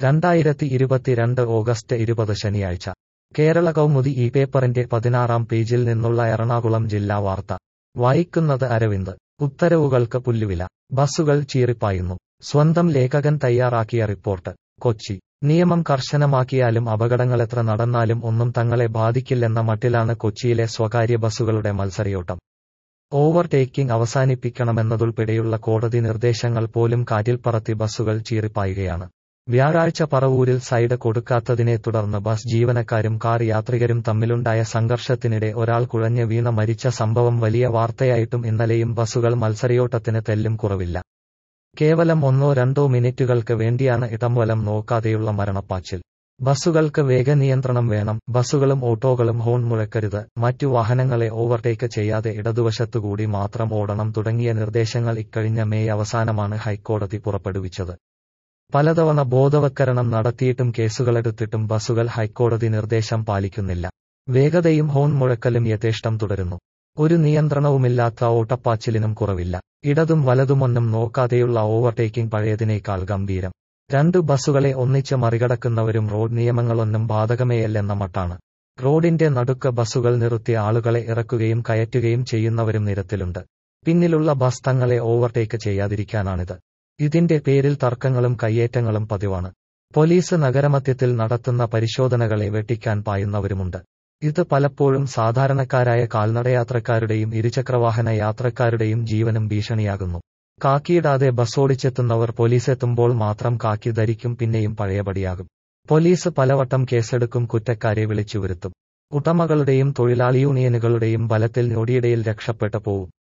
രണ്ടായിരത്തി ഇരുപത്തിരണ്ട് ഓഗസ്റ്റ് ഇരുപത് ശനിയാഴ്ച കേരള കൗമുദി ഈ പേപ്പറിന്റെ പതിനാറാം പേജിൽ നിന്നുള്ള എറണാകുളം ജില്ലാ വാർത്ത വായിക്കുന്നത് അരവിന്ദ് ഉത്തരവുകൾക്ക് പുല്ലുവില ബസ്സുകൾ ചീറിപ്പായുന്നു സ്വന്തം ലേഖകൻ തയ്യാറാക്കിയ റിപ്പോർട്ട് കൊച്ചി നിയമം കർശനമാക്കിയാലും അപകടങ്ങളെത്ര നടന്നാലും ഒന്നും തങ്ങളെ ബാധിക്കില്ലെന്ന മട്ടിലാണ് കൊച്ചിയിലെ സ്വകാര്യ ബസ്സുകളുടെ മത്സരയോട്ടം ഓവർടേക്കിംഗ് അവസാനിപ്പിക്കണമെന്നതുൾപ്പെടെയുള്ള കോടതി നിർദ്ദേശങ്ങൾ പോലും കാറ്റിൽ പറത്തി ബസ്സുകൾ ചീറിപ്പായുകയാണ് വ്യാഴാഴ്ച പറവൂരിൽ സൈഡ് കൊടുക്കാത്തതിനെ തുടർന്ന് ബസ് ജീവനക്കാരും കാർ യാത്രികരും തമ്മിലുണ്ടായ സംഘർഷത്തിനിടെ ഒരാൾ കുഴഞ്ഞ് വീണ മരിച്ച സംഭവം വലിയ വാർത്തയായിട്ടും ഇന്നലെയും ബസ്സുകൾ മത്സരയോട്ടത്തിന് തെല്ലും കുറവില്ല കേവലം ഒന്നോ രണ്ടോ മിനിറ്റുകൾക്ക് വേണ്ടിയാണ് ഇടംവലം നോക്കാതെയുള്ള മരണപ്പാച്ചിൽ ബസ്സുകൾക്ക് വേഗനിയന്ത്രണം വേണം ബസ്സുകളും ഓട്ടോകളും ഹോൺ മുഴക്കരുത് മറ്റു വാഹനങ്ങളെ ഓവർടേക്ക് ചെയ്യാതെ ഇടതുവശത്തുകൂടി മാത്രം ഓടണം തുടങ്ങിയ നിർദ്ദേശങ്ങൾ ഇക്കഴിഞ്ഞ മെയ് അവസാനമാണ് ഹൈക്കോടതി പുറപ്പെടുവിച്ചത് പലതവണ ബോധവത്കരണം നടത്തിയിട്ടും കേസുകളെടുത്തിട്ടും ബസ്സുകൾ ഹൈക്കോടതി നിർദ്ദേശം പാലിക്കുന്നില്ല വേഗതയും ഹോൺ മുഴക്കലും യഥേഷ്ടം തുടരുന്നു ഒരു നിയന്ത്രണവുമില്ലാത്ത ഓട്ടപ്പാച്ചിലിനും കുറവില്ല ഇടതും വലതുമൊന്നും നോക്കാതെയുള്ള ഓവർടേക്കിംഗ് പഴയതിനേക്കാൾ ഗംഭീരം രണ്ട് ബസ്സുകളെ ഒന്നിച്ച് മറികടക്കുന്നവരും റോഡ് നിയമങ്ങളൊന്നും ബാധകമേയല്ലെന്ന മട്ടാണ് റോഡിന്റെ നടുക്ക് ബസ്സുകൾ നിർത്തി ആളുകളെ ഇറക്കുകയും കയറ്റുകയും ചെയ്യുന്നവരും നിരത്തിലുണ്ട് പിന്നിലുള്ള ബസ് തങ്ങളെ ഓവർടേക്ക് ചെയ്യാതിരിക്കാനാണിത് ഇതിന്റെ പേരിൽ തർക്കങ്ങളും കയ്യേറ്റങ്ങളും പതിവാണ് പോലീസ് നഗരമധ്യത്തിൽ നടത്തുന്ന പരിശോധനകളെ വെട്ടിക്കാൻ പായുന്നവരുമുണ്ട് ഇത് പലപ്പോഴും സാധാരണക്കാരായ കാൽനടയാത്രക്കാരുടെയും ഇരുചക്രവാഹന യാത്രക്കാരുടെയും ജീവനും ഭീഷണിയാകുന്നു കാക്കിയിടാതെ ബസ്സോടിച്ചെത്തുന്നവർ പോലീസെത്തുമ്പോൾ മാത്രം കാക്കി ധരിക്കും പിന്നെയും പഴയപടിയാകും പോലീസ് പലവട്ടം കേസെടുക്കും കുറ്റക്കാരെ വിളിച്ചുവരുത്തും ഉടമകളുടെയും തൊഴിലാളി യൂണിയനുകളുടെയും ബലത്തിൽ ഞൊടിയിടയിൽ രക്ഷപ്പെട്ടു പോവും